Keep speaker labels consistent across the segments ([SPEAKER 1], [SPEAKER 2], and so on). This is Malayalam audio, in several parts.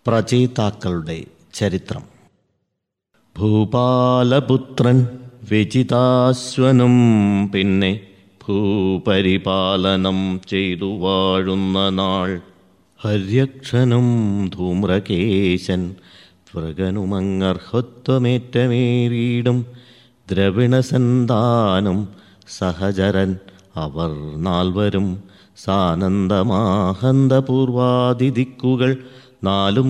[SPEAKER 1] പ്രചേതാക്കളുടെ ചരിത്രം ഭൂപാലപുത്രൻ വിജിതാശ്വനും പിന്നെ ഭൂപരിപാലനം ചെയ്തു വാഴുന്ന നാൾ ഹര്യക്ഷനും ധൂമ്രകേശൻ മൃഗനുമങ്ങർഹത്വമേറ്റമേറിയിടും ദ്രവിണസന്താനം സഹചരൻ അവർ നാൽവരും സാനന്ദമാഹന്തപൂർവാതിദിക്കുകൾ നാലും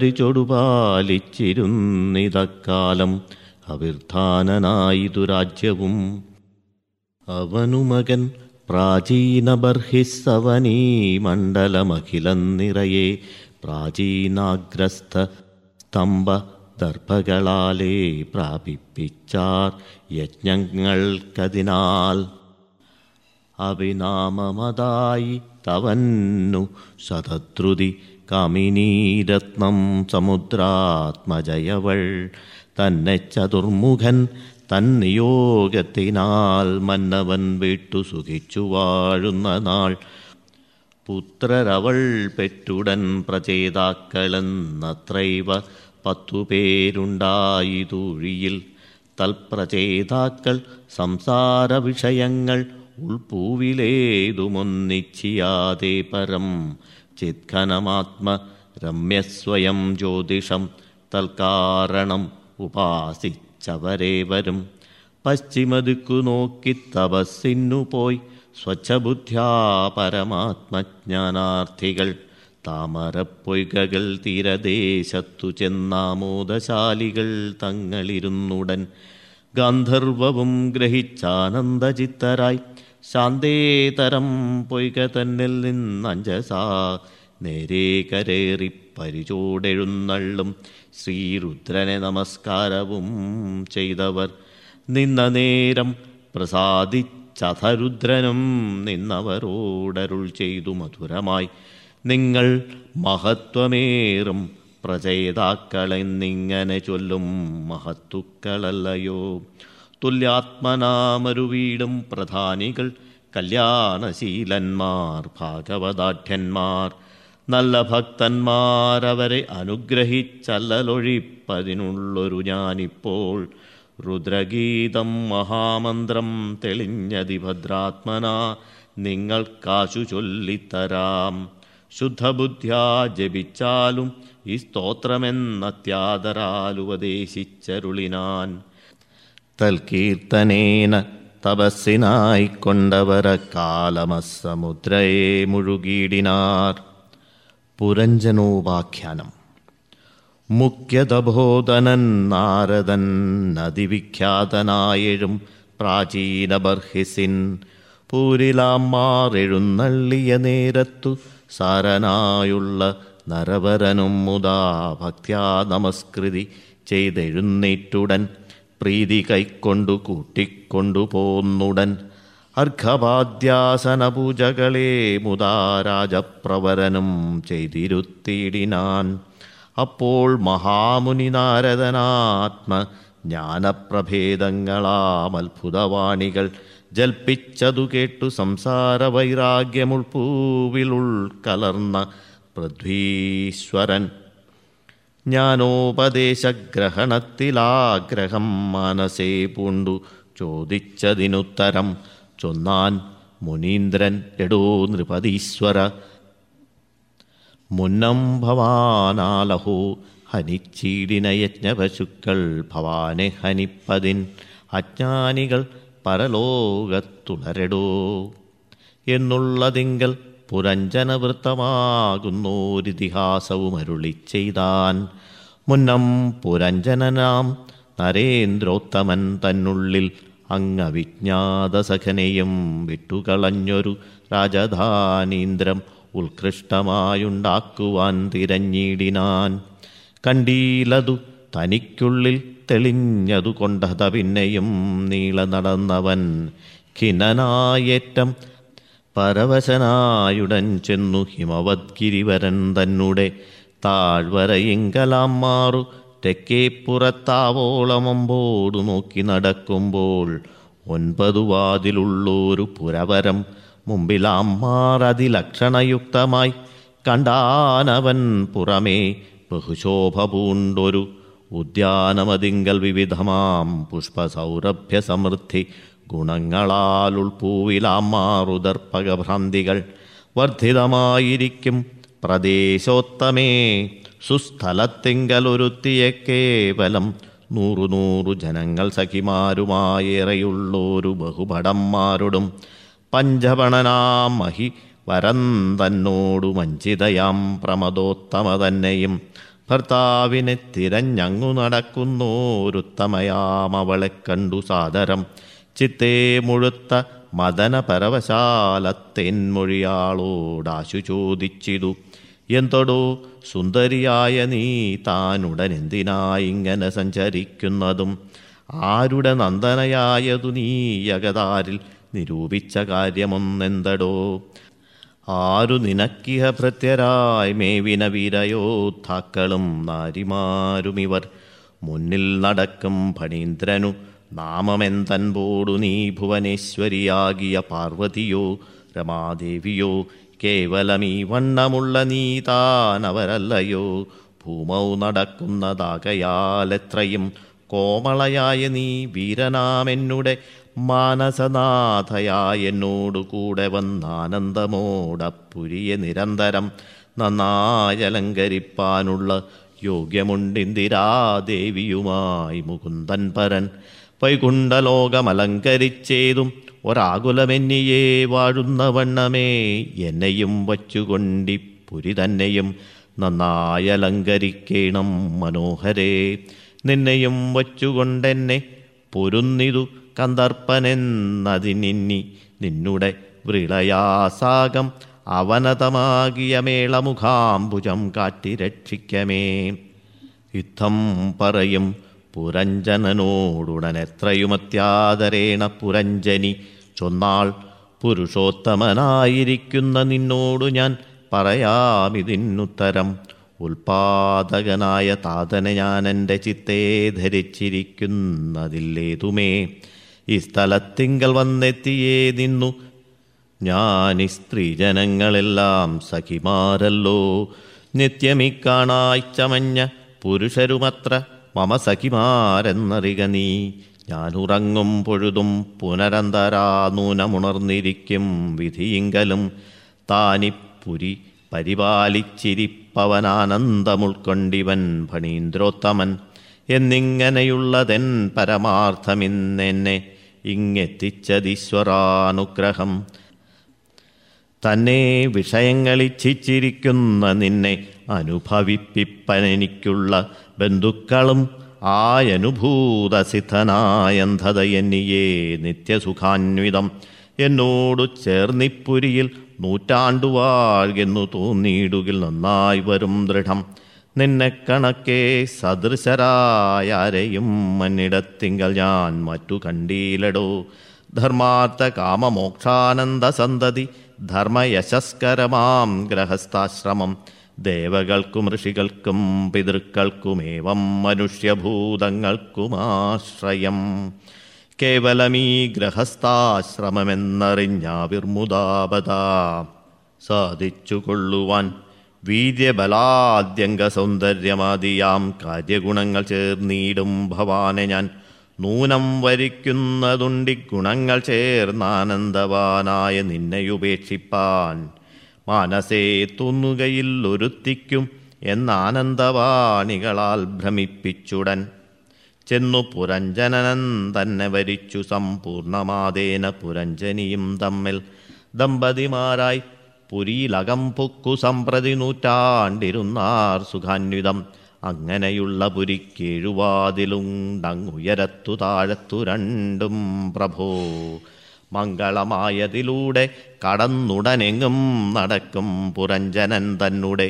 [SPEAKER 1] പരിചൊടുപാലിച്ചിരുന്നിതക്കാലം അവിർധാനനായിതു രാജ്യവും അവനു മകൻ പ്രാചീന ബർഹിസ്സവനീ മണ്ഡലമഖിലം നിറയെ പ്രാചീനാഗ്രസ്ത സ്തംഭ ദർഭകളാലേ പ്രാപിപ്പിച്ചാർ യജ്ഞങ്ങൾക്കതിനാൽ അവിനാമമതായി തവന്നു ശതദ്രുതി കാമിനീരത്നം സമുദ്രാത്മജയവൾ തന്നെ ചതുർമുഖൻ തന്നിയോഗത്തിനാൽ മന്നവൻ വിട്ടു സുഖിച്ചു വാഴുന്ന നാൾ പുത്രരവൾ പെറ്റുടൻ പ്രചേതാക്കളെന്നത്രൈവ പത്തുപേരുണ്ടായിതൂഴിയിൽ തൽപ്രചേതാക്കൾ സംസാര വിഷയങ്ങൾ ഉൾപൂവിലേതുമൊന്നിച്ചിയാതെ പരം ചിത്ഘനമാത്മ രമ്യസ്വയം ജ്യോതിഷം തൽക്കാരണം ഉപാസിച്ചവരേവരും പശ്ചിമദിക്കു നോക്കി തപസ്സിനു പോയി സ്വച്ഛബുദ്ധ്യാ പരമാത്മജ്ഞാനാർത്ഥികൾ താമരപ്പൊയ്കകൾ തീരദേശത്തു ചെന്നാമോദശാലികൾ തങ്ങളിരുന്നുടൻ ഗാന്ധർവവും ഗ്രഹിച്ചാനന്ദചിത്തരായി ശാന്തേതരം പൊയ്ക തന്നിൽ നിന്നഞ്ചസാ നേരെ കരേറി പരിചോടെഴുന്നള്ളും ശ്രീരുദ്രനെ നമസ്കാരവും ചെയ്തവർ നിന്ന നേരം പ്രസാദിച്ചഥരുദ്രനും നിന്നവരോടരുൾ ചെയ്തു മധുരമായി നിങ്ങൾ മഹത്വമേറും പ്രചേതാക്കളെന്നിങ്ങനെ ചൊല്ലും മഹത്തുക്കളല്ലയോ തുല്യാത്മനാമൊരു വീടും പ്രധാനികൾ കല്യാണശീലന്മാർ ഭാഗവതാഠ്യന്മാർ നല്ല ഭക്തന്മാരവരെ അനുഗ്രഹിച്ചല്ലലൊഴിപ്പതിനുള്ളൊരു ഞാനിപ്പോൾ രുദ്രഗീതം മഹാമന്ത്രം തെളിഞ്ഞതി ഭദ്രാത്മന നിങ്ങൾക്കാശു ചൊല്ലിത്തരാം ശുദ്ധബുദ്ധ്യാ ജപിച്ചാലും ഈ സ്തോത്രമെന്നത്യാദരാലുപദേശിച്ചരുളിനാൻ തൽകീർത്തനേന തപസ്സിനായിക്കൊണ്ടവര കാലമസമുദ്രയെ മുഴുകിയിടിനാർ പുരഞ്ജനോപാഖ്യാനം മുഖ്യതബോധനൻ നാരദൻ നദിവിഖ്യാതനായെഴും പ്രാചീന ബർഹിസിൻ പൂരിലാമാറെഴുന്നള്ളിയ നേരത്തു സാരനായുള്ള നരവരനും മുതാ ഭക്ത്യാ നമസ്കൃതി ചെയ്തെഴുന്നേറ്റുടൻ പ്രീതി കൈക്കൊണ്ടു കൂട്ടിക്കൊണ്ടു പോന്നുടൻ അർഘപാദ്യാസന പൂജകളെ മുതാ രാജപ്രവരനും ചെയ്തിരുത്തിയിടിനാൻ അപ്പോൾ മഹാമുനി നാരദനാത്മ ജ്ഞാനപ്രഭേദങ്ങളാം അത്ഭുതവാണികൾ ജൽപ്പിച്ചതു കേട്ടു സംസാര വൈരാഗ്യമുൾപ്പൂവിലുൾക്കലർന്ന പൃഥ്വീശ്വരൻ ജ്ഞാനോപദേശഗ്രഹണത്തിലാഗ്രഹം മനസ്സേ പൂണ്ടു ചോദിച്ചതിനുത്തരം ചൊന്നാൻ മുനീന്ദ്രൻ എടോ നൃപതീശ്വര മുന്നം ഭവാനാലഹോ ഹനിച്ചീടിന യജ്ഞപശുക്കൾ ഭവാനെ ഹനിപ്പതിൻ അജ്ഞാനികൾ പരലോകത്തുണരടോ എന്നുള്ളതിങ്കൽ പുരഞ്ജനവൃത്തമാകുന്നോരിതിഹാസവും അരുളി ചെയ്താൻ മുന്നം പുരഞ്ജനനാം നരേന്ദ്രോത്തമൻ തന്നുള്ളിൽ അംഗവിജ്ഞാതസഖനെയും വിട്ടുകളഞ്ഞൊരു രാജധാനീന്ദ്രം ഉത്കൃഷ്ടമായുണ്ടാക്കുവാൻ തിരഞ്ഞിടിനാൻ കണ്ടീലതു തനിക്കുള്ളിൽ തെളിഞ്ഞതു കൊണ്ടത പിന്നെയും നീള നടന്നവൻ ഖിനനായേറ്റം പരവശനായുടൻ ചെന്നു ഹിമവദ്ഗിരിവരൻ തന്നെ താഴ്വരയിങ്കലാം മാറു തെക്കേ പുറത്താവോളമമ്പോടു നോക്കി നടക്കുമ്പോൾ ഒൻപതു വാതിലുള്ളൊരു പുരവരം മുമ്പിലാമ്മാർ അതിലക്ഷണയുക്തമായി കണ്ടാനവൻ പുറമേ ബഹുശോഭ പൂണ്ടൊരു ഉദ്യാനമതിങ്കൽ വിവിധമാം പുഷ്പസൗരഭ്യ സമൃദ്ധി ഗുണങ്ങളാൽ ഉൾപ്പൂവിലാം മാറുദർപ്പകഭ്രാന്തികൾ വർദ്ധിതമായിരിക്കും പ്രദേശോത്തമേ സുസ്ഥലത്തിങ്കലൊരുത്തിയ കേവലം നൂറു നൂറു ജനങ്ങൾ സഖിമാരുമായേറെയുള്ളോരു ബഹുഭടന്മാരോടും പഞ്ചപണനാം മഹി വരൻ തന്നോടു മഞ്ചിതയാം പ്രമദോത്തമ തന്നെയും ഭർത്താവിനെ തിരഞ്ഞങ്ങു നടക്കുന്നോരുത്തമയാം അവളെ കണ്ടു സാദരം ചിത്തേ മുഴുത്ത മദന പരവശാലത്തേൻമൊഴിയാളോടാശു ചോദിച്ചിതു എന്തൊടോ സുന്ദരിയായ നീ താനുടനെന്തിനായി ഇങ്ങനെ സഞ്ചരിക്കുന്നതും ആരുടെ നന്ദനയായതു നീ യഗതാരിൽ നിരൂപിച്ച കാര്യമൊന്നെന്തടോ ആരു നിനക്കിഹ ഭൃത്യരായി മേവിന വീരയോദ്ധാക്കളും നാരിമാരുമിവർ മുന്നിൽ നടക്കും ഫണീന്ദ്രനു നാമമെന്തൻപോടു നീ ഭുവനേശ്വരിയാകിയ പാർവതിയോ രമാദേവിയോ കേവലമീ വണ്ണമുള്ള നീ താനവരല്ലയോ ഭൂമൗ നടക്കുന്നതാകയാലെത്രയും കോമളയായ നീ വീരനാമെന്നുടെ മാനസനാഥയായ എന്നോടു കൂടെ വന്നാനന്ദമോടപ്പുരിയെ നിരന്തരം നന്നായി അലങ്കരിപ്പാനുള്ള യോഗ്യമുണ്ടിന്ദിരാദേവിയുമായി മുകുന്ദൻ പരൻ വൈകുണ്ഠലോകമലങ്കരിച്ചേതും ഒരാകുലമെന്നിയെ വാഴുന്ന വണ്ണമേ എന്നെയും വച്ചുകൊണ്ടി പുരി തന്നെയും നന്നായി അലങ്കരിക്കേണം മനോഹരേ നിന്നെയും വച്ചുകൊണ്ടെന്നെ പൊരുന്നിതു കന്ദർപ്പനെന്നതിനിന്നി നിന്നുടെ വ്രിളയാസാകം അവനതമാകിയ മേളമുഖാംബുജം കാട്ടി രക്ഷിക്കമേ യുദ്ധം പറയും പുരഞ്ജനനോടുടൻ എത്രയുമത്യാദരേണ പുരഞ്ജനി ചൊന്നാൾ പുരുഷോത്തമനായിരിക്കുന്ന നിന്നോടു ഞാൻ പറയാമിതിനുത്തരം ഉൽപാദകനായ താതനെ ഞാൻ എൻ്റെ ചിത്തേ ധരിച്ചിരിക്കുന്നതില്ലേതുമേ ഈ സ്ഥലത്തിങ്കൽ വന്നെത്തിയേ നിന്നു ഞാൻ ഈ സ്ത്രീജനങ്ങളെല്ലാം സഖിമാരല്ലോ നിത്യമി കാണായി ചമഞ്ഞ പുരുഷരുമത്ര മമ സഖിമാരെന്നറിക നീ ഞാൻ ഉറങ്ങും പൊഴുതും പുനരന്തരാ നൂനമുണർന്നിരിക്കും വിധിയിങ്കലും താനിപ്പുരി പരിപാലിച്ചിരിപ്പവനാനന്ദമുൾക്കൊണ്ടിവൻ ഫണീന്ദ്രോത്തമൻ എന്നിങ്ങനെയുള്ളതെൻ പരമാർത്ഥമിന്നെന്നെ ഇങ്ങെത്തിച്ചതീശ്വരാനുഗ്രഹം തന്നെ വിഷയങ്ങളിച്ഛിച്ചിരിക്കുന്ന നിന്നെ അനുഭവിപ്പിപ്പനെനിക്കുള്ള ബന്ധുക്കളും ആയനുഭൂതസിദ്ധനായന്ധത എന്നിയേ നിത്യസുഖാന്വിതം എന്നോടു ചേർന്നിപ്പുരിയിൽ നൂറ്റാണ്ടുവാഴ്കെന്നു തോന്നിയിടുകിൽ നന്നായി വരും ദൃഢം നിന്നെ കണക്കെ സദൃശരായാരെയും മന്നിടത്തിങ്കൽ ഞാൻ മറ്റു കണ്ടീലടോ ധർമാർത്ഥ കാമമോക്ഷാനന്ദ സന്തതി ധർമ്മയശസ്കരമാം ഗ്രഹസ്ഥാശ്രമം ദേവകൾക്കും ഋഷികൾക്കും പിതൃക്കൾക്കുമേവം മനുഷ്യഭൂതങ്ങൾക്കുമാശ്രയം കേവലമീ ഗ്രഹസ്ഥാശ്രമമെന്നറിഞ്ഞാവിർമുദാപത സാധിച്ചു കൊള്ളുവാൻ വീര്യബലാദ്യംഗ സൗന്ദര്യമാദിയാം കാര്യഗുണങ്ങൾ ചേർന്നിടും ഭവാനെ ഞാൻ നൂനം വരിക്കുന്നതുണ്ടി ഗുണങ്ങൾ ചേർന്നാനന്ദവാനായ നിന്നെയുപേക്ഷിപ്പാൻ മാനസേ തുന്നുകയിൽ ഒരുത്തിക്കും എന്നാനന്ദവാണികളാൽ ഭ്രമിപ്പിച്ചുടൻ ചെന്നു പുരഞ്ജനനൻ തന്നെ വരിച്ചു സമ്പൂർണമാതേന പുരഞ്ജനിയും തമ്മിൽ ദമ്പതിമാരായി പുരിയിലകം പൊക്കു സമ്പ്രതി നൂറ്റാണ്ടിരുന്നാർ സുഖാന്വിതം അങ്ങനെയുള്ള പുരിക്കേഴുവാതിലുണ്ടങ്ങുയരത്തു താഴത്തു രണ്ടും പ്രഭോ മംഗളമായതിലൂടെ കടന്നുടനെങ്ങും നടക്കും പുരഞ്ജനൻ തന്നെ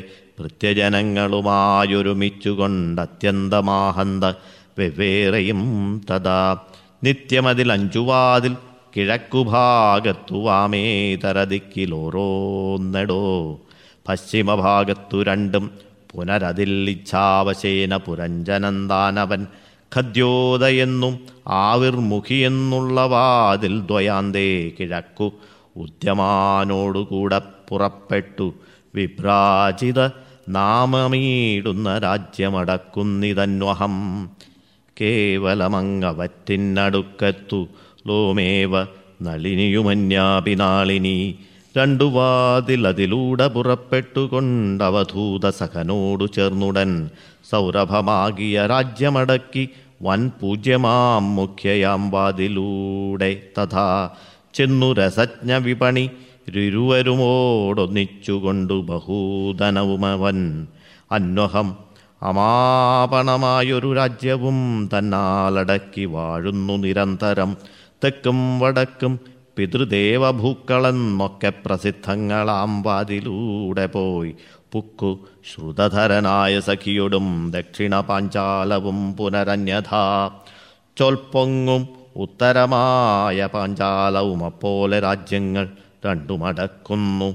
[SPEAKER 1] ഭൃത്യജനങ്ങളുമായൊരുമിച്ചുകൊണ്ട് അത്യന്തമാഹന്ത വെവ്വേറെയും തഥാ നിത്യമതിൽ അഞ്ചുവാതിൽ കിഴക്കുഭാഗത്തു വാമേതരദിക്കിലോരോന്നെടോ പശ്ചിമഭാഗത്തു രണ്ടും പുനരതിൽ ഇച്ഛാവശേന പുരഞ്ജനന്താനവൻ ഖദ്യോദയെന്നും ആവിർമുഖിയെന്നുള്ള വാതിൽ ദ്വയാന്തേ കിഴക്കു ഉദ്യമാനോടുകൂടെ പുറപ്പെട്ടു വിഭ്രാജിത നാമമീടുന്ന രാജ്യമടക്കുന്നിതന്വഹം കേവലമങ്ങവറ്റിനടുക്കത്തു ലോമേവ നളിനിയുമന്യാപിനാളിനി രണ്ടു വാതിലതിലൂടെ പുറപ്പെട്ടുകൊണ്ടവധൂത സഖനോടു ചേർന്നുടൻ സൗരഭമാകിയ രാജ്യമടക്കി വൻ പൂജ്യമാം മുഖ്യയാം വാതിലൂടെ തഥാ ചെന്നു രസജ്ഞ വിപണി ഇരുവരുമോടൊന്നിച്ചുകൊണ്ടു ബഹൂധനവുമവൻ അന്വഹം അമാപണമായൊരു രാജ്യവും തന്നാലടക്കി വാഴുന്നു നിരന്തരം തെക്കും വടക്കും പിതൃദേവഭൂക്കളെന്നൊക്കെ പ്രസിദ്ധങ്ങളാം വാതിലൂടെ പോയി പുക്കു ശ്രുതധരനായ സഖിയൊടും ദക്ഷിണ പാഞ്ചാലവും പുനരന്യഥാ ചൊൽപ്പൊങ്ങും ഉത്തരമായ പാഞ്ചാലവും അപ്പോലെ രാജ്യങ്ങൾ രണ്ടുമടക്കുന്നു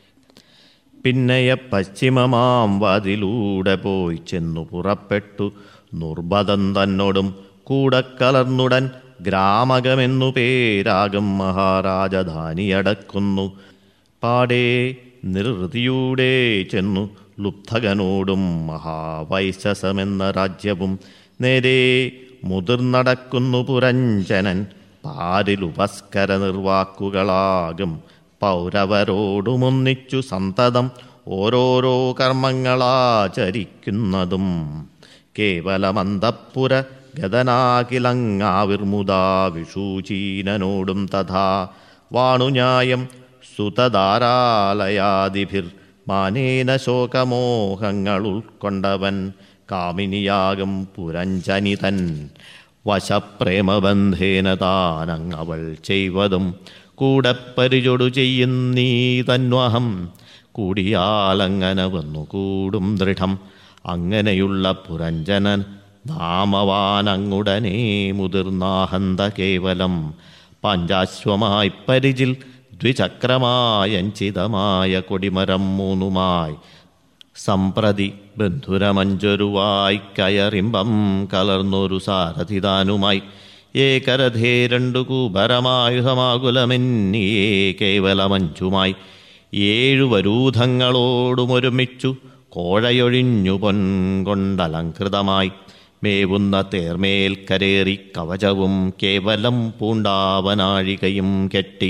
[SPEAKER 1] പിന്നെയ പശ്ചിമമാം വാതിലൂടെ പോയി ചെന്നു പുറപ്പെട്ടു നിർബതം തന്നോടും കൂടെ കലർന്നുടൻ ഗ്രാമകമെന്നു പേരാകും മഹാരാജധാനിയടക്കുന്നു പാടേ നിർവൃതിയൂടെ ചെന്നു ലുബ്ധകനോടും മഹാവൈശസമെന്ന രാജ്യവും നേരെ മുതിർന്നടക്കുന്നു പുരഞ്ജനൻ പാരിലുപസ്കര നിർവാക്കുകളാകും പൗരവരോടുമൊന്നിച്ചു സന്തതം ഓരോരോ കർമ്മങ്ങളാചരിക്കുന്നതും കേവലമന്തപ്പുര ഗതനാകിലങ്ങാവിർമുദാ വിഷൂചീനനോടും തഥാ വാണുന്യായം സുതധാരാലയാദിഭിർ മാനേന ശോകമോഹങ്ങൾ ഉൾക്കൊണ്ടവൻ കാമിനിയാകും പുരഞ്ജനിതൻ വശപ്രേമബന്ധേന താനങ്ങവൾ ചെയ്വതും കൂടെ പരിചൊടു ചെയ്യുന്നീ തന്വഹം കൂടിയാലങ്ങനെ വന്നു കൂടും ദൃഢം അങ്ങനെയുള്ള പുരഞ്ജനൻ നാമവാനങ്ങുടനെ മുതിർന്നാഹന്ത കേവലം പഞ്ചാശ്വമായി പരിചിൽ ദ്വിചക്രമായഞ്ചിതമായ കൊടിമരം മൂന്നുമായി സംപ്രതി ബന്ധുരമഞ്ചൊരുവായി കയറിമ്പം കലർന്നൊരു സാരഥിതാനുമായി ഏകരഥേ രണ്ടു കൂപരമായുധമാകുലമെന്നിയേ കേവലമഞ്ചുമായി ഏഴു വരൂധങ്ങളോടുമൊരുമിച്ചു കോഴയൊഴിഞ്ഞു പൊൻകൊണ്ടലങ്കൃതമായി മേവുന്ന തേർമേൽ കരേറി കവചവും കേവലം പൂണ്ടാവനാഴികയും കെട്ടി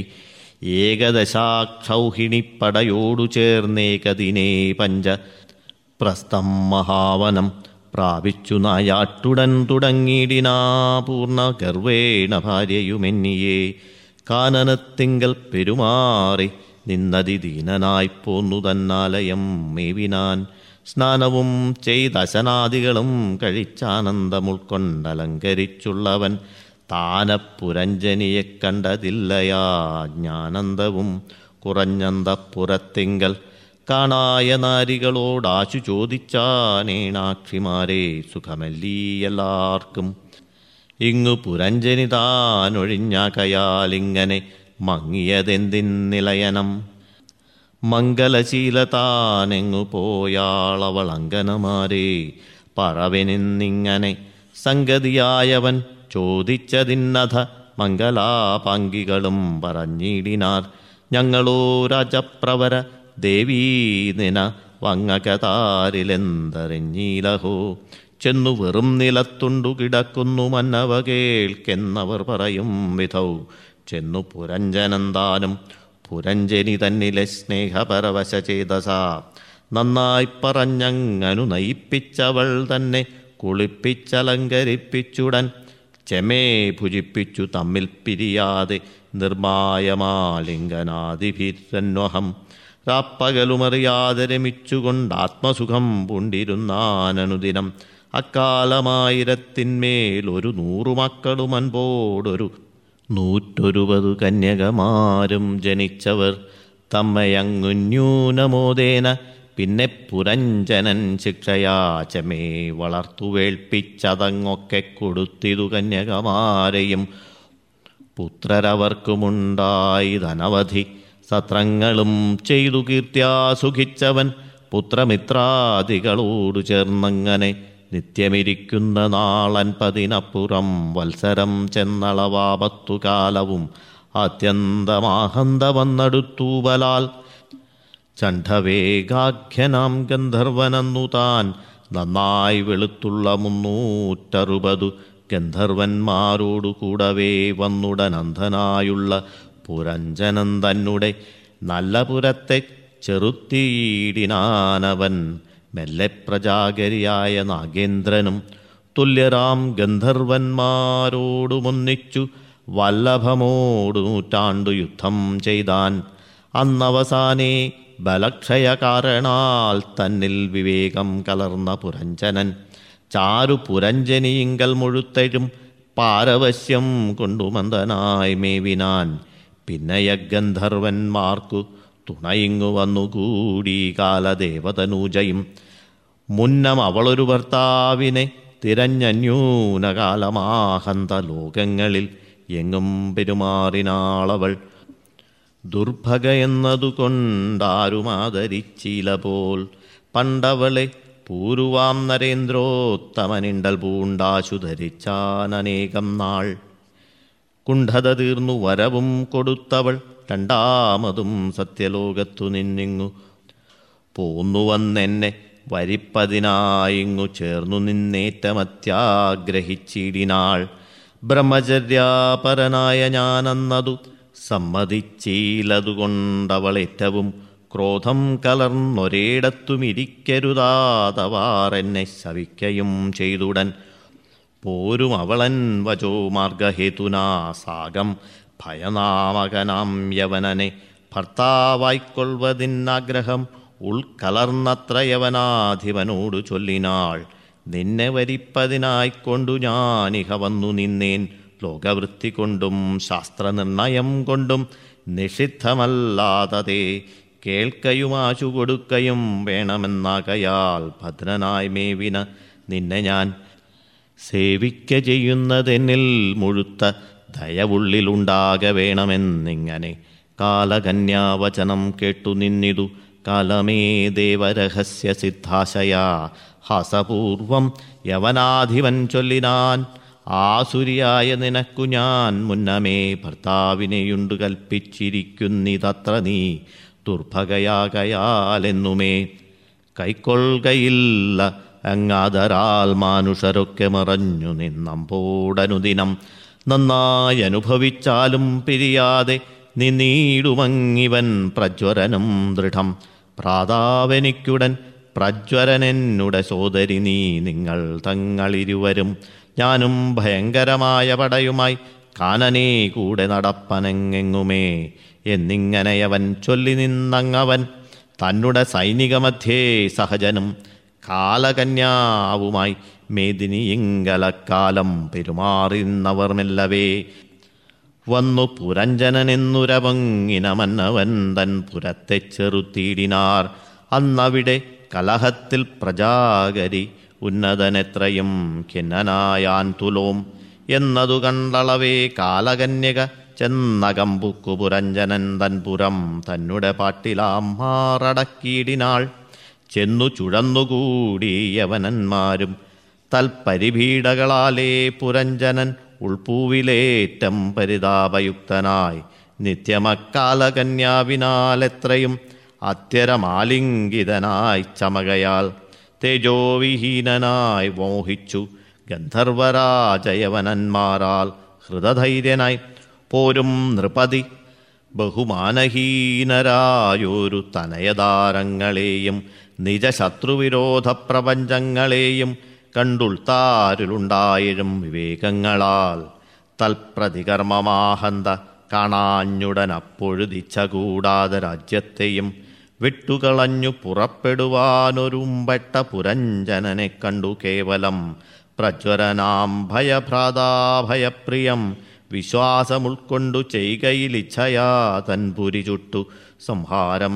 [SPEAKER 1] ഏകദശാക്ഷൗഹിണിപ്പടയോടു ചേർന്നേകദിനേ പഞ്ച പ്രസ്ഥം മഹാവനം പ്രാപിച്ചു നായാട്ടുടൻ തുടങ്ങിയിടിനാ പൂർണ്ണ ഗർവേണ ഭാര്യയുമെന്നിയേ കാനനത്തിങ്കൽ പെരുമാറി നിന്നതി ദീനനായി പോന്നു തന്നാലയം മേവിനാൻ സ്നാനവും ചെയ്തശനാദികളും കഴിച്ചാനന്ദമുൾക്കൊണ്ടലങ്കരിച്ചുള്ളവൻ താനപ്പുരഞ്ജനിയെ കണ്ടതില്ലയാ ജ്ഞാനന്ദവും കുറഞ്ഞന്തപ്പുറത്തിങ്കൽ കാണായ നാരികളോടാശു ചോദിച്ചാനേണാക്ഷിമാരെ സുഖമല്ലീ എല്ലാവർക്കും ഇങ്ങു പുരഞ്ജനി താനൊഴിഞ്ഞാകയാലിങ്ങനെ മങ്ങിയതെന്തിന്നിലയനം മംഗലശീലതാനെങ്ങു പോയാളവളങ്കനമാരെ പറവനിന്നിങ്ങനെ സംഗതിയായവൻ ചോദിച്ചതിന്നഥ മംഗലാപാങ്കികളും പറഞ്ഞിടിനാർ ഞങ്ങളോ രാജപ്രവര ദേവീ നിന വങ്ങകതാരിലെന്തറിഞ്ഞീലഹോ ചെന്നു വെറും നിലത്തുണ്ടു കിടക്കുന്നു മന്നവ കേൾക്കെന്നവർ പറയും വിധൗ ചെന്നു പുരഞ്ജനന്താനും പുരഞ്ജനി തന്നിലെ സ്നേഹപരവശ ചേതസ നന്നായി പറഞ്ഞങ്ങനു നയിപ്പിച്ചവൾ തന്നെ കുളിപ്പിച്ചലങ്കരിപ്പിച്ചുടൻ ചെമേ ഭുജിപ്പിച്ചു തമ്മിൽ പിരിയാതെ നിർമായമാലിംഗനാദിഭിരന്വഹം രാപ്പകലുമറിയാതെ രമിച്ചുകൊണ്ട് ആത്മസുഖം പൂണ്ടിരുന്നാനനുദിനം അക്കാലമായിരത്തിന്മേൽ ഒരു നൂറു മക്കളും അൻപോടൊരു നൂറ്റൊരുപതു കന്യകമാരും ജനിച്ചവർ തമ്മയങ്ങുന്യൂനമോദേന പിന്നെ പുരഞ്ജനൻ ശിക്ഷയാചമേ വളർത്തുവേൾപ്പിച്ചതങ്ങൊക്കെ കൊടുത്തിതു കന്യകമാരെയും പുത്രരവർക്കുമുണ്ടായി ധനവധി സത്രങ്ങളും ചെയ്തു കീർത്തിയാ സുഖിച്ചവൻ പുത്രമിത്രാദികളോടു ചേർന്നങ്ങനെ നിത്യമിരിക്കുന്ന നാളൻപതിനപ്പുറം വത്സരം ചെന്നളവാപത്തു കാലവും അത്യന്തമാഹന്ത വന്നെടുത്തൂവലാൽ ചണ്ഡവേഗാഖ്യനാം ഗന്ധർവനെന്നു താൻ നന്നായി വെളുത്തുള്ള മുന്നൂറ്ററുപതു ഗന്ധർവന്മാരോടു കൂടവേ വന്നുടനന്ധനായുള്ള പുരഞ്ജനൻ തന്നെ നല്ല പുരത്തെ ചെറുത്തിയിടിനാനവൻ മെല്ലെ പ്രജാകരിയായ നാഗേന്ദ്രനും തുല്യരാം ഗന്ധർവന്മാരോടുമൊന്നിച്ചു വല്ലഭമോടു നൂറ്റാണ്ടു യുദ്ധം ചെയ്താൻ അന്നവസാനേ ബലക്ഷയ കാരണാൽ തന്നിൽ വിവേകം കലർന്ന പുരഞ്ജനൻ ചാരു പുരഞ്ജനിയിങ്കൽ മുഴുത്തഴും പാരവശ്യം കൊണ്ടു മന്ദനായി മേവിനാൻ പിന്നയ ഗന്ധർവന്മാർക്കു തുണയിങ്ങു വന്നുകൂടി കാലദേവതനൂജയും മുന്നം അവളൊരു ഭർത്താവിനെ തിരഞ്ഞന്യൂനകാലമാഹന്ത ലോകങ്ങളിൽ എങ്ങും പെരുമാറിനാളവൾ ദുർഭഗ എന്നതുകൊണ്ടാരുമാദരിച്ചില പോൽ പണ്ടവളെ പൂരുവാം നരേന്ദ്രോത്തമനിണ്ടൽ പൂണ്ടാശു ധരിച്ചാനേകം നാൾ കുണ്ഠത തീർന്നു വരവും കൊടുത്തവൾ രണ്ടാമതും സത്യലോകത്തു നിന്നിങ്ങു പോന്നുവന്നെന്നെ വരിപ്പതിനായിങ്ങു ചേർന്നു നിന്നേറ്റമത്യാഗ്രഹിച്ചിടിനാൾ ബ്രഹ്മചര്യാപരനായ ഞാനെന്നതു സമ്മതിച്ചീലതുകൊണ്ടവൾ ഏറ്റവും ക്രോധം കലർന്നൊരിടത്തുമിരിക്കരുതാതവാറെന്നെ ശവിക്കയും ചെയ്തുടൻ പോരും അവളൻ വചോ മാർഗഹേതുനാ സാഗം ഭയനാമകനാം യവനനെ ഭർത്താവായിക്കൊള്ളുവതിന്നാഗ്രഹം ഉൾക്കലർന്നത്ര യവനാധിപനോടു ചൊല്ലിനാൾ നിന്നെ വരിപ്പതിനായിക്കൊണ്ടു ഞാനിഹ വന്നു നിന്നേൻ ലോകവൃത്തി കൊണ്ടും ശാസ്ത്രനിർണയം കൊണ്ടും നിഷിദ്ധമല്ലാതതേ കേൾക്കയുമാശു കൊടുക്കയും വേണമെന്നാകയാൽ ഭദ്രനായി മേവിന നിന്നെ ഞാൻ സേവിക്ക ചെയ്യുന്നതെന്നിൽ മുഴുത്ത ദയവുള്ളിലുണ്ടാക വേണമെന്നിങ്ങനെ കാലകന്യാവചനം കേട്ടു നിന്നിതു കാലമേ ദേവരഹസ്യ സിദ്ധാശയാ ഹസപൂർവം യവനാധിപൻ ചൊല്ലിനാൻ ആസുരിയായ നിനക്കു ഞാൻ മുന്നമേ ഭർത്താവിനെയുണ്ടു കൽപ്പിച്ചിരിക്കുന്നിതത്ര നീ ദുർഭഗയാകയാലെന്നുമേ കൈക്കൊള്ളുകയില്ല അങ്ങാതരാൽ മാനുഷരൊക്കെ മറഞ്ഞു നിന്നമ്പോടനുദിനം നന്നായി അനുഭവിച്ചാലും പിരിയാതെ നിന്നീടുമങ്ങിവൻ പ്രജ്വരനും ദൃഢം പ്രാതാവനിക്കുടൻ പ്രജ്വരനെന്നുടെ സോദരി നീ നിങ്ങൾ തങ്ങളിരുവരും ഞാനും ഭയങ്കരമായ പടയുമായി കാനനേ കൂടെ നടപ്പനങ്ങെങ്ങുമേ എന്നിങ്ങനെയവൻ ചൊല്ലി നിന്നങ്ങവൻ തന്നുടെ സൈനികമധ്യേ സഹജനും കാലകന്യാവുമായി മേദിനിയിങ്കലക്കാലം പെരുമാറുന്നവർ മെല്ലവേ വന്നു പുരഞ്ജനനെന്നുരവങ്ങിനമന്നവൻ തൻ പുരത്തെ ചെറുത്തീടിനാർ അന്നവിടെ കലഹത്തിൽ പ്രജാകരി ഉന്നതനെത്രയും ഖിന്നനായാൻ തുലോം എന്നതു കണ്ടളവേ കാലകന്യക ചെന്നകമ്പുക്കു പുരഞ്ജനൻ തൻ പുരം തന്നെ പാട്ടിലാം മാറടക്കിയിടിനാൾ ചെന്നു ചുഴന്നുകൂടി യവനന്മാരും തൽപരിഭീടകളാലേ പുരഞ്ജനൻ ഉൾപ്പൂവിലേറ്റം പരിതാപയുക്തനായി നിത്യമക്കാലകന്യാവിനാലെത്രയും അത്യരമാലിംഗിതനായി ചമകയാൽ തേജോവിഹീനനായി മോഹിച്ചു ഗന്ധർവരാജയവനന്മാരാൽ ഹൃദധൈര്യനായി പോരും നൃപതി ബഹുമാനഹീനരായൊരു തനയതാരങ്ങളെയും നിജശത്രുവിരോധ പ്രപഞ്ചങ്ങളെയും കണ്ടുൾത്താരിലുണ്ടായിരും വിവേകങ്ങളാൽ തൽപ്രതികർമ്മമാഹന്ത കാണാഞ്ഞുടനപ്പൊഴുതിച്ച കൂടാതെ രാജ്യത്തെയും വിട്ടുകളഞ്ഞു പുറപ്പെടുവാനൊരുമ്പെട്ട പുരഞ്ജനനെ കണ്ടു കേവലം പ്രജ്വരനാം ഭയഭ്രാതാഭയപ്രിയം വിശ്വാസമുൾക്കൊണ്ടു ചെയ്കയിലിച്ഛയാ തൻ പുരി ചുട്ടു സംഹാരം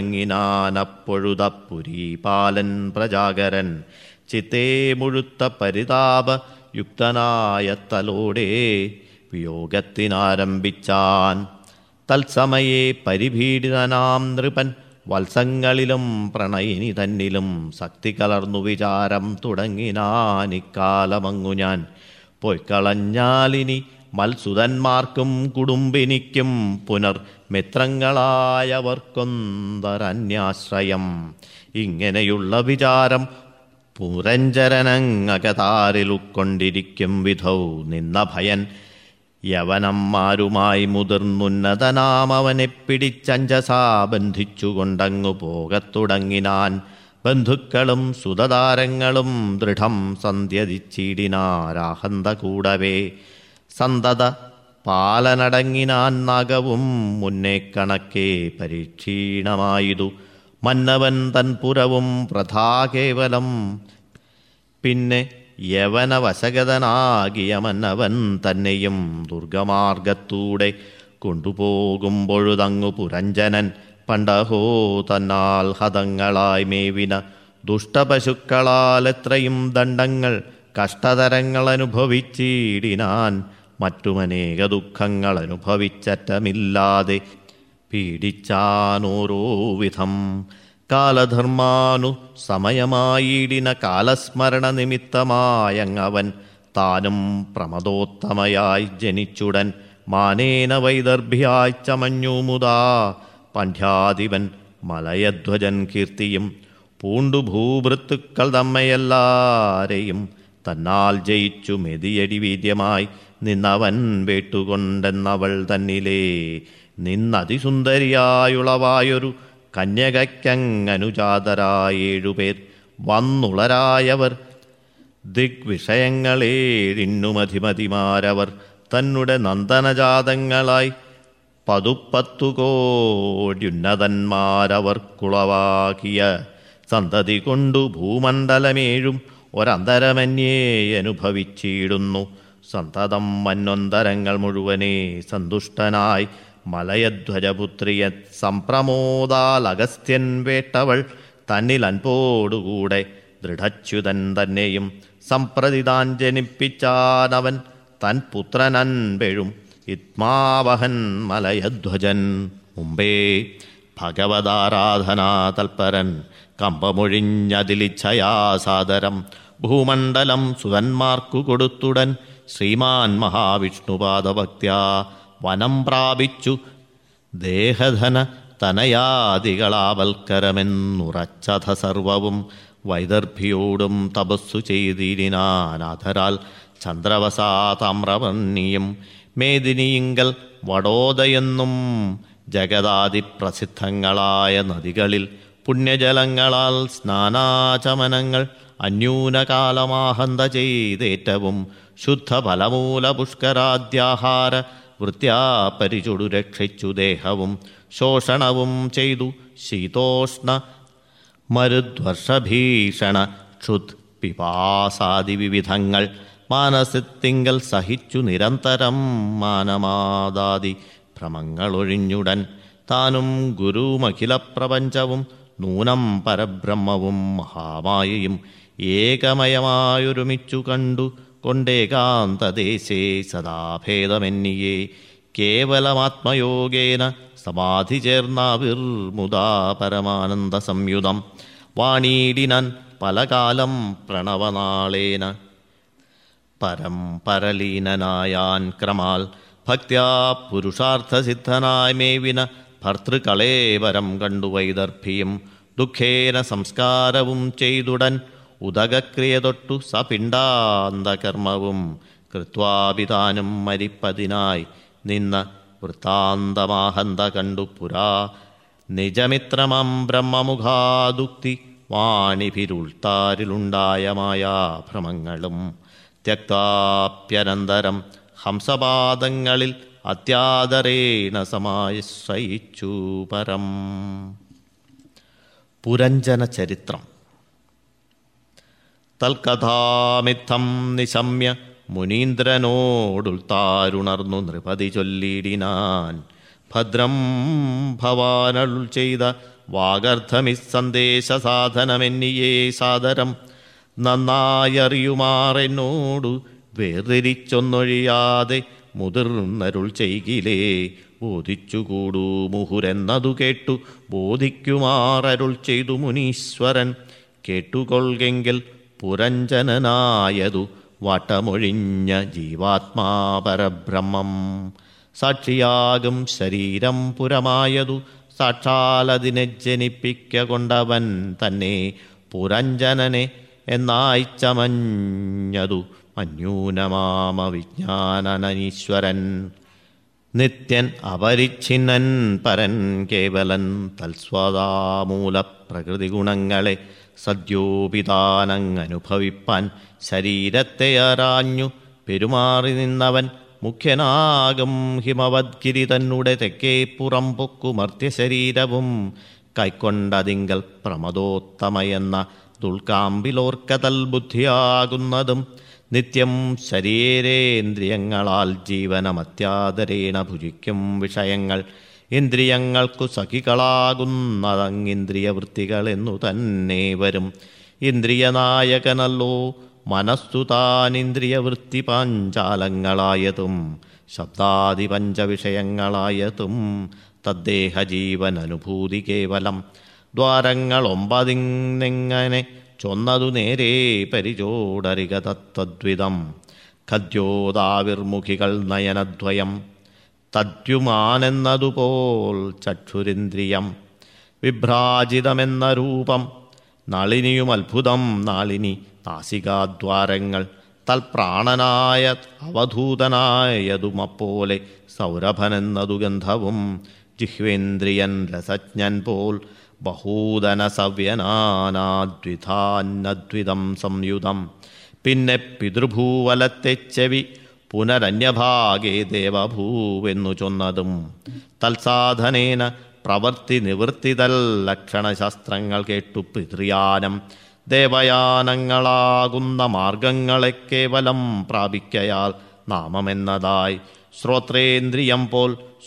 [SPEAKER 1] തുടങ്ങിനാനപ്പൊഴുതപ്പുരീപാലൻ പ്രജാകരൻ ചിത്തേ മുഴുത്ത പരിതാപ യുക്തനായ തലോടെ വിയോഗത്തിനാരംഭിച്ചാൻ തത്സമയെ പരിഭീഡിതനാം നൃപൻ വത്സങ്ങളിലും പ്രണയിനി തന്നിലും ശക്തി കലർന്നു വിചാരം തുടങ്ങിനാനിക്കാലമങ്ങു ഞാൻ പൊയ്ക്കളഞ്ഞാലിനി മൽസുതന്മാർക്കും കുടുംബിനിക്കും പുനർ മിത്രങ്ങളായവർക്കൊന്തരന്യാശ്രയം ഇങ്ങനെയുള്ള വിചാരം പുരഞ്ചരനങ്ങകതാരിൽ ഉൾക്കൊണ്ടിരിക്കും വിധൗ നിന്ന ഭയൻ യവനന്മാരുമായി മുതിർന്നുന്നതനാമവനെ പിടിച്ചഞ്ചസാ ബന്ധിച്ചുകൊണ്ടങ്ങു പോകത്തുടങ്ങിനാൻ ബന്ധുക്കളും സുതതാരങ്ങളും ദൃഢം സന്ധ്യതിച്ചിടിനാരാഹന്ത കൂടവേ സന്തത പാലനടങ്ങിനാൻ നഗവും മുന്നേ കണക്കേ പരീക്ഷീണമായതു മന്നവൻ തൻ പുരവും പ്രധാകേവലം പിന്നെ യവനവശഗതനാകിയ മന്നവൻ തന്നെയും ദുർഗമാർഗത്തൂടെ കൊണ്ടുപോകുമ്പൊഴുതങ്ങു പുരഞ്ജനൻ പണ്ടഹോ തന്നാൽ ഹതങ്ങളായി മേവിന ദുഷ്ടപശുക്കളാൽ എത്രയും ദണ്ഡങ്ങൾ കഷ്ടതരങ്ങൾ അനുഭവിച്ചിടിനാൻ മറ്റുമനേക ദുഃഖങ്ങൾ അനുഭവിച്ചറ്റമില്ലാതെ പീഡിച്ചാനോരോ വിധം കാലധർമാനു സമയമായിടിന കാലസ്മരണ നിമിത്തമായങ്ങവൻ താനും പ്രമദോത്തമയായി ജനിച്ചുടൻ മാനേന വൈദർഭ്യായി ചമഞ്ഞു മുതാ പണ്ഡ്യാധിപൻ മലയധ്വജൻ കീർത്തിയും പൂണ്ടു ഭൂഭൃത്തുക്കൾ തമ്മയെല്ലാരെയും തന്നാൽ ജയിച്ചു മെതിയടി വീര്യമായി നിന്നവൻ വേട്ടുകൊണ്ടെന്നവൾ തന്നിലേ നിന്നതിസുന്ദരിയായുളവായൊരു കന്യകയ്ക്കങ്ങനുജാതരായേഴുപേർ വന്നുളരായവർ ദിഗ്വിഷയങ്ങളേഴിന്നുമധിമതിമാരവർ തന്നെ നന്ദനജാതങ്ങളായി പതുപ്പത്തു കോടിയുന്നതന്മാരവർക്കുളവാക്കിയ സന്തതി കൊണ്ടു ഭൂമണ്ഡലമേഴും ഒരന്തരമന്യേ അനുഭവിച്ചിടുന്നു സന്തതം മന്നൊന്തരങ്ങൾ മുഴുവനേ സന്തുഷ്ടനായി മലയധ്വജപുത്രിയ സംപ്രമോദാൽ അഗസ്ത്യൻ വേട്ടവൾ തന്നിൽ അൻപോടുകൂടെ ദൃഢച്യുതൻ തന്നെയും സംപ്രതിതാൻ ജനിപ്പിച്ചാനവൻ തൻ പുത്രനൻപെഴും ഇത്മാവഹൻ മലയധ്വജൻ മുമ്പേ ഭഗവതാരാധനാ തൽപരൻ കമ്പമൊഴിഞ്ഞതിലിച്ഛയാസാദരം ഭൂമണ്ഡലം സുതന്മാർക്കു കൊടുത്തുടൻ ശ്രീമാൻ മഹാവിഷ്ണുപാദഭക്ത്യാ വനം പ്രാപിച്ചു ദേഹധന തനയാദികളാവൽക്കരമെന്നുറച്ചഥ സർവവും വൈദർഭിയോടും തപസ്സു ചെയ്തിരിനാനാഥരാൽ ചന്ദ്രവസാ താമ്രവർണ്ണിയും മേദിനിയിങ്കൽ വടോദയെന്നും ജഗദാതിപ്രസിദ്ധങ്ങളായ നദികളിൽ പുണ്യജലങ്ങളാൽ സ്നാനാചമനങ്ങൾ അന്യൂനകാലമാഹന്ത ചെയ്തേറ്റവും ശുദ്ധഫലമൂല പുഷ്കരാദ്യാഹാര വൃത്യാ പരിചുടു രക്ഷിച്ചു ദേഹവും ശോഷണവും ചെയ്തു ശീതോഷ്ണ മരുദ്വർഷഭീഷണ ക്ഷുത് പിപാസാദി വിവിധങ്ങൾ മാനസത്തിങ്കൽ സഹിച്ചു നിരന്തരം മാനമാദാദി ഭ്രമങ്ങളൊഴിഞ്ഞുടൻ താനും ഗുരുമഖില പ്രപഞ്ചവും നൂനം പരബ്രഹ്മവും മഹാമായയും ഏകമയമായൊരുമിച്ചു കണ്ടു കൊണ്ടേകാന്തദേശേ സദാഭേദമെന്നിയേ കേവലമാത്മയോഗേന സമാധി ചേർന്നാവിർമുദാ പരമാനന്ദ സംയുതം വാണീടിനൻ പലകാലം പ്രണവനാളേന പരം പരലീനനായാൻ ക്രമാൽ ഭക്ത്യാ പുരുഷാർത്ഥസിദ്ധനായി മേവിന ഭർത്തൃകളേവരം കണ്ടു വൈദർഭിയും ദുഃഖേന സംസ്കാരവും ചെയ്തുടൻ ഉദകക്രിയ തൊട്ടു സപിണ്ഡാന്തകർമ്മവും കൃത്വാപിതാനും മരിപ്പതിനായി നിന്ന വൃത്താന്തമാഹന്ത കണ്ടു പുരാ നിജമിത്രമം ബ്രഹ്മമുഖാദുക്തി വാണിഭിരുൾത്താരിലുണ്ടായ മായാഭ്രമങ്ങളും ത്യക്താപ്യനന്തരം ഹംസപാദങ്ങളിൽ അത്യാദരേണ സമാശ്രയിച്ചു പരം പുരഞ്ജന ചരിത്രം തൽക്കഥാമിത്തം നിശമ്യ മുനീന്ദ്രനോടുൾത്താരുണർന്നു നൃപതി ചൊല്ലിടിനാൻ ഭദ്രം ഭവാനരുൾ ചെയ്ത വാഗർദ്ധമിസന്ദേശ സാധനമെന്നിയേ സാദരം നന്നായറിയുമാറെന്നോടു വേർതിരിച്ചൊന്നൊഴിയാതെ മുതിർന്നരുൾ ചെയ്കിലേ ബോധിച്ചുകൂടൂ മുഹുരെന്നതു കേട്ടു ബോധിക്കുമാറരുൾ ചെയ്തു മുനീശ്വരൻ കേട്ടുകൊള്ളുകെങ്കിൽ പുരഞ്ജനനായതു വട്ടമൊഴിഞ്ഞ ജീവാത്മാ പരബ്രഹ്മം സാക്ഷിയാകും ശരീരം പുരമായതു സാക്ഷാലതിനെ ജനിപ്പിക്ക കൊണ്ടവൻ തന്നെ പുരഞ്ജനനെ എന്നായി ചമഞ്ഞതു മന്യൂനമാമ വിജ്ഞാനനീശ്വരൻ നിത്യൻ അപരിച്ഛിന്നൻ പരൻ കേവലൻ തൽസ്വതാമൂല പ്രകൃതി ഗുണങ്ങളെ സദ്യോപിതാനങ്ങനുഭവിപ്പാൻ ശരീരത്തെ അറാഞ്ഞു പെരുമാറി നിന്നവൻ മുഖ്യനാകും ഹിമവദ്ഗിരി തന്നുടെ തെക്കേ പുറം പൊക്കുമർത്യ ശരീരവും കൈക്കൊണ്ടതിങ്കൽ പ്രമദോത്തമയെന്ന ദുൽക്കാമ്പിലോർക്കതൽ ബുദ്ധിയാകുന്നതും നിത്യം ശരീരേന്ദ്രിയങ്ങളാൽ ജീവനമത്യാദരേണ ഭുജിക്കും വിഷയങ്ങൾ ഇന്ദ്രിയങ്ങൾക്കു സഖികളാകുന്നതങ്ങിന്ദ്രിയ വൃത്തികൾ എന്നു തന്നെ വരും ഇന്ദ്രിയനായകനല്ലോ മനസ്സു താനിന്ദ്രിയ വൃത്തി പാഞ്ചാലങ്ങളായതും ശബ്ദാദി പഞ്ചവിഷയങ്ങളായതും തദ്ദേഹ ജീവൻ അനുഭൂതി കേവലം ദ്വാരങ്ങൾ ഒമ്പതിങ്ങനെ ചൊന്നതു നേരെ പരിചോടരിക തത്വദ്വിതം ഖദ്യോദാവിർമുഖികൾ നയനദ്വയം തദ്യുമാനെന്നതുപോൽ ചക്ഷുരിന്ദ്രിയം വിഭ്രാജിതമെന്ന രൂപം നളിനിയും അത്ഭുതം നാളിനി നാസികാദ്വാരങ്ങൾ തൽപ്രാണനായ അവധൂതനായതുമപ്പോലെ സൗരഭനെന്നതു ഗന്ധവും ജിഹ്വേന്ദ്രിയൻ രസജ്ഞൻ പോൽ ബഹൂദന സവ്യനാനാദ്വിധാന്നദ്വിതം സംയുതം പിന്നെ പിതൃഭൂവലത്തെ ചെവി പുനരന്യഭാഗേ ദേവഭൂവെന്നു ചൊന്നതും തൽസാധനേന പ്രവർത്തി നിവൃത്തിതൽ ലക്ഷണശാസ്ത്രങ്ങൾ കേട്ടു പിതൃയാനം ദേവയാനങ്ങളാകുന്ന മാർഗങ്ങളെ കേവലം പ്രാപിക്കയാൽ നാമമെന്നതായി ശ്രോത്രേന്ദ്രിയം പോൽ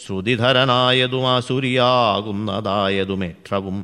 [SPEAKER 1] ശ്രുതിധരനായതുമാസുരിയാകുന്നതായതുമേക്ഷവും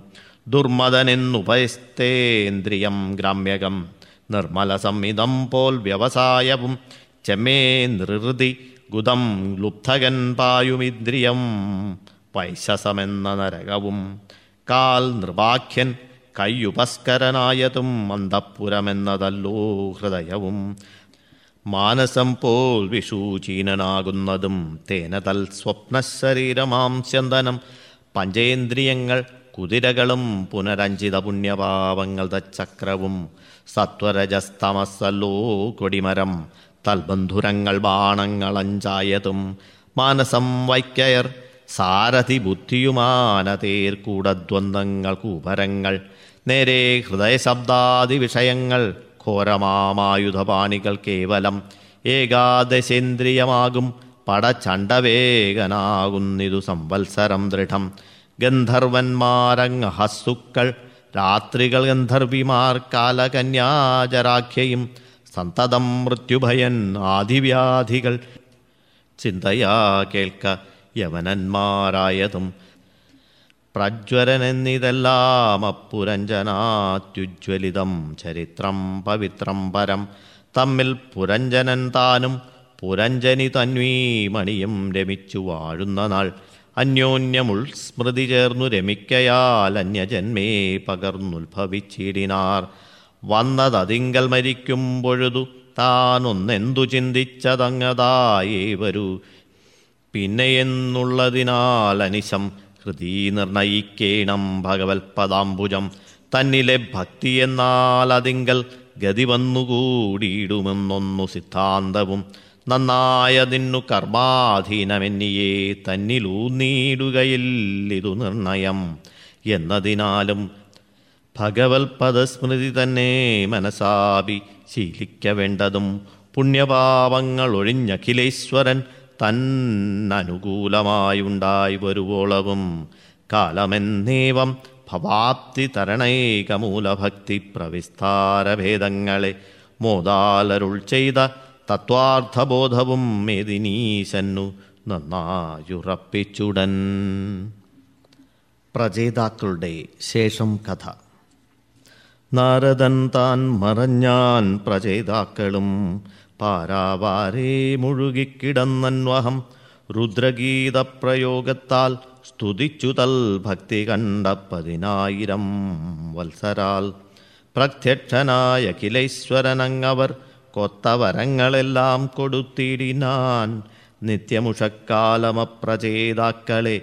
[SPEAKER 1] ദുർമദനെന്നുപയസ്തേന്ദ്രിയം ഗ്രാമ്യകം നിർമ്മല സംഹിതം പോൽ വ്യവസായവും ചെമ്മേ നൃഹൃതി ഗുദം ലുബ്ധകൻ പായുമിന്ദ്രിയം വൈശസമെന്ന നരകവും കാൽ നൃപാഖ്യൻ കയ്യുപസ്കരനായതും അന്തഃപുരമെന്നതല്ലോ ഹൃദയവും മാനസം പോൽ വിഷൂചീനനാകുന്നതും തേന തൽ സ്വപ്നശരീരമാം സ്യന്തനം പഞ്ചേന്ദ്രിയങ്ങൾ കുതിരകളും പുനരഞ്ജിത പുണ്യപാവങ്ങൾ തച്ചക്രവും സത്വരജസ്തമസ്സല്ലോ കൊടിമരം തൽബന്ധുരങ്ങൾ ബാണങ്ങളഞ്ചായതും മാനസം വൈക്കയർ സാരഥി ബുദ്ധിയുമാനതേർ കൂടദ്വന്ദ്ങ്ങൾ കൂപരങ്ങൾ നേരെ ഹൃദയശബ്ദാദി വിഷയങ്ങൾ ഘോരമാമായുധപാണികൾ കേവലം ഏകാദശേന്ദ്രിയമാകും പടചണ്ഡവേഗനാകുന്നിതു സംവത്സരം ദൃഢം ഗന്ധർവന്മാരങ്ങഹസ്സുക്കൾ രാത്രികൾ ഗന്ധർവിമാർ കാലകന്യാജരാഖ്യയും സന്തതം മൃത്യുഭയൻ ആദിവ്യാധികൾ ചിന്തയാ കേൾക്ക യവനന്മാരായതും പ്രജ്വരനെന്നിതെല്ലാം അപ്പുരഞ്ജനാത്യുജ്വലിതം ചരിത്രം പവിത്രം പരം തമ്മിൽ പുരഞ്ജനൻ താനും പുരഞ്ജനി തന്വീമണിയും രമിച്ചു വാഴുന്ന നാൾ അന്യോന്യമുൾ സ്മൃതി ചേർന്നു രമിക്കയാൽ അന്യജന്മേ പകർന്നുത്ഭവിച്ചിടിനാർ വന്നതതിങ്കൽ മരിക്കുമ്പൊഴുതു താനൊന്നെന്തു ചിന്തിച്ചതങ്ങതായേ വരൂ പിന്നെയെന്നുള്ളതിനാൽ അനിശം ഹൃദി നിർണയിക്കേണം ഭഗവത്പദാംബുജം തന്നിലെ ഭക്തി എന്നാൽ അതിങ്കൽ ഗതി വന്നുകൂടിയിടുമെന്നൊന്നു സിദ്ധാന്തവും നന്നായതിന്നു കർമാധീനമെന്നിയേ തന്നിലൂന്നീടുകയില്ലിതു നിർണയം എന്നതിനാലും ഭഗവത്പദസ്മൃതി തന്നെ മനസാപി ശീലിക്ക വേണ്ടതും പുണ്യപാപങ്ങൾ ഒഴിഞ്ഞഖിലേശ്വരൻ തന്നനുകൂലമായുണ്ടായി വരുവോളവും കാലമെന്നേവം ഭവാപ്തി തരണൈകമൂലഭക്തി പ്രവിസ്താരഭേദങ്ങളെ മോദാലരുൾ ചെയ്ത തത്വാർത്ഥബോധവും മേദിനീശന്നു നന്നായുറപ്പിച്ചുടൻ പ്രചേതാക്കളുടെ ശേഷം കഥ നാരദൻ താൻ മറഞ്ഞാൻ പ്രചേതാക്കളും പാരാവാരേ മുഴുകിക്കിടന്നന്വഹം രുദ്രഗീതപ്രയോഗത്താൽ സ്തുതിച്ചു തൽ ഭക്തി കണ്ട പതിനായിരം വത്സരാൽ പ്രത്യക്ഷനായ കിലൈശ്വരനങ്ങവർ കൊത്തവരങ്ങളെല്ലാം കൊടുത്തിടിനാൻ നിത്യമുഷക്കാലമപ്രചേതാക്കളെ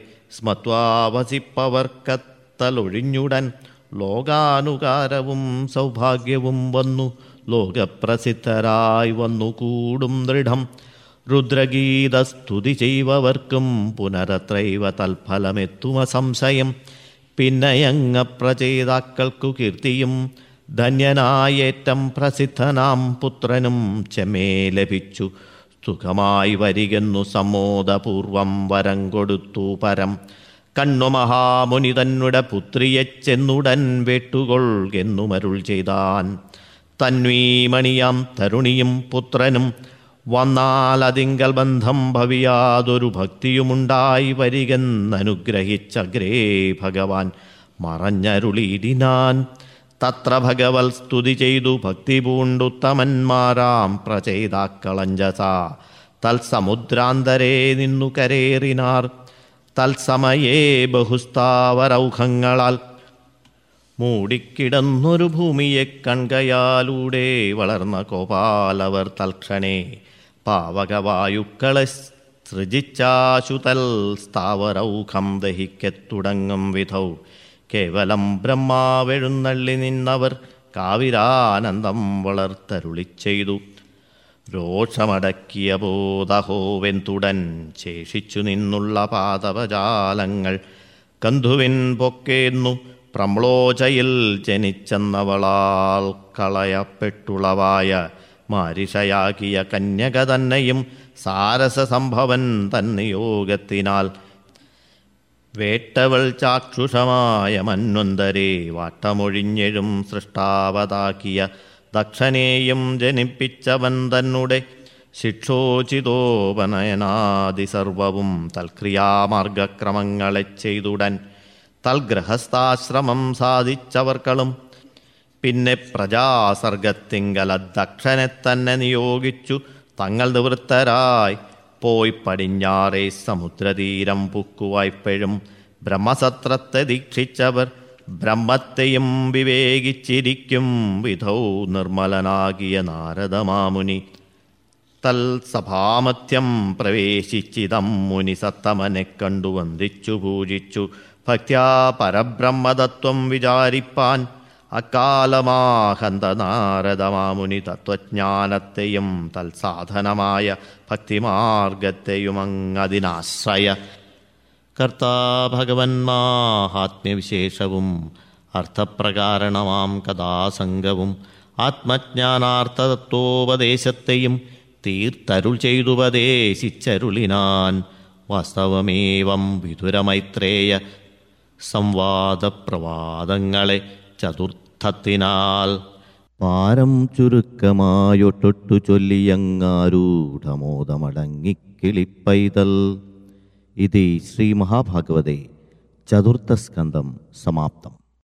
[SPEAKER 1] സ്മത്വാവസിപ്പവർക്കത്തലൊഴിഞ്ഞുടൻ ലോകാനുകാരവും സൗഭാഗ്യവും വന്നു ലോകപ്രസിദ്ധരായി വന്നു കൂടും ദൃഢം രുദ്രഗീതസ്തുതി ചെയ്വവർക്കും പുനരത്രൈവ തൽഫലമെത്തുമ സംശയം പിന്നെയങ്ങ പ്രചേതാക്കൾക്കു കീർത്തിയും ധന്യനായേറ്റം പ്രസിദ്ധനാം പുത്രനും ചെമേ ലഭിച്ചു സുഖമായി വരികെന്നു സമ്മോദപൂർവം വരം കൊടുത്തു പരം കണ്ണു മഹാമുനി തന്നുടെ പുത്രിയെ ചെന്നുടൻ വെട്ടുകൊൾകെന്നുമരുൾ ചെയ്താൻ തന്വീമണിയാം തരുണിയും പുത്രനും വന്നാൽ അതിങ്കൽ ബന്ധം ഭവിയാതൊരു ഭക്തിയുമുണ്ടായി വരികെന്നനുഗ്രഹിച്ചഗ്രേ ഭഗവാൻ മറഞ്ഞരുളിയിടിനാൻ തത്ര ഭഗവൽ സ്തുതി ചെയ്തു ഭക്തി പൂണ്ടുത്തമന്മാരാം പ്രചേതാക്കളഞ്ചസ തൽസമുദ്രാന്തരേ നിന്നു കരേറിനാർ തൽസമയേ ബഹുസ്ഥാവരൗഖങ്ങളാൽ മൂടിക്കിടന്നൊരു ഭൂമിയെ കൺകയാലൂടെ വളർന്ന കോപാലവർ തൽക്ഷണേ പാവകവായുക്കളെ സൃജിച്ചാശുതൽ സ്ഥാവരൗഖം ദഹിക്കത്തുടങ്ങും വിധൗ കേവലം ബ്രഹ്മാവെഴുന്നള്ളി നിന്നവർ കാവിരാനന്ദം വളർത്തരുളി ചെയ്തു രോഷമടക്കിയ ബോധഹോവെന്തുടൻ ശേഷിച്ചു നിന്നുള്ള പാതപജാലങ്ങൾ കന്ധുവിൻ പൊക്കേന്നു പ്രമ്ലോചയിൽ ജനിച്ചെന്നവളാൽ കളയപ്പെട്ടുളവായ മാരിഷയാകിയ കന്യക തന്നെയും സാരസസംഭവൻ തന്നിയോഗത്തിനാൽ വേട്ടവൾ ചാക്ഷുഷമായ മന്വന്തരെ വാട്ടമൊഴിഞ്ഞെഴും സൃഷ്ടാവതാക്കിയ ദക്ഷനേയും ജനിപ്പിച്ചവൻ തന്നെ ശിക്ഷോചിതോപനയനാദി സർവവും തൽക്രിയാമാർഗക്രമങ്ങളെ ചെയ്തുടൻ തൽഗ്രഹസ്ഥാശ്രമം സാധിച്ചവർക്കളും പിന്നെ പ്രജാസർഗത്തിങ്കല ദക്ഷനെ തന്നെ നിയോഗിച്ചു തങ്ങൾ നിവൃത്തരായി പോയി പടിഞ്ഞാറേ സമുദ്രതീരം പുക്കുവായ്പഴും ബ്രഹ്മസത്രത്തെ ദീക്ഷിച്ചവർ ബ്രഹ്മത്തെയും വിവേകിച്ചിരിക്കും വിധൗ നിർമ്മലനാകിയ നാരദമാമുനി തൽസഭാമധ്യം പ്രവേശിച്ചിതം മുനി സത്തമനെ കണ്ടു വന്ദിച്ചു പൂജിച്ചു ഭക്ത്യാ പരബ്രഹ്മതത്വം വിചാരിപ്പാൻ അക്കാലമാഹന്ത നാരദമാമുനി തത്വജ്ഞാനത്തെയും തൽസാധനമായ ഭക്തിമാർഗത്തെയും അങ്ങതിനാശ്രയ കർത്താ ഭഗവൻ മാഹാത്മ്യവിശേഷവും അർത്ഥപ്രകാരണമാം കഥാസംഗവും ആത്മജ്ഞാനാർത്ഥതത്വോപദേശത്തെയും തീർത്തരുൾ ചെയ്തുപദേശിച്ചരുളിനാൻ വാസ്തവമേവം വിതുരമൈത്രേയ സംവാദപ്രവാദങ്ങളെ ചതുർത്ഥത്തിനാൽ പാരം ചുരുക്കമായൊട്ടൊട്ടു ചൊല്ലിയങ്ങാരൂഢമോദമടങ്ങിക്കിളിപ്പൈതൽ ഇതി ശ്രീമഹാഭാഗവതേ ചതുർത്ഥസ്കന്ധം സമാപ്തം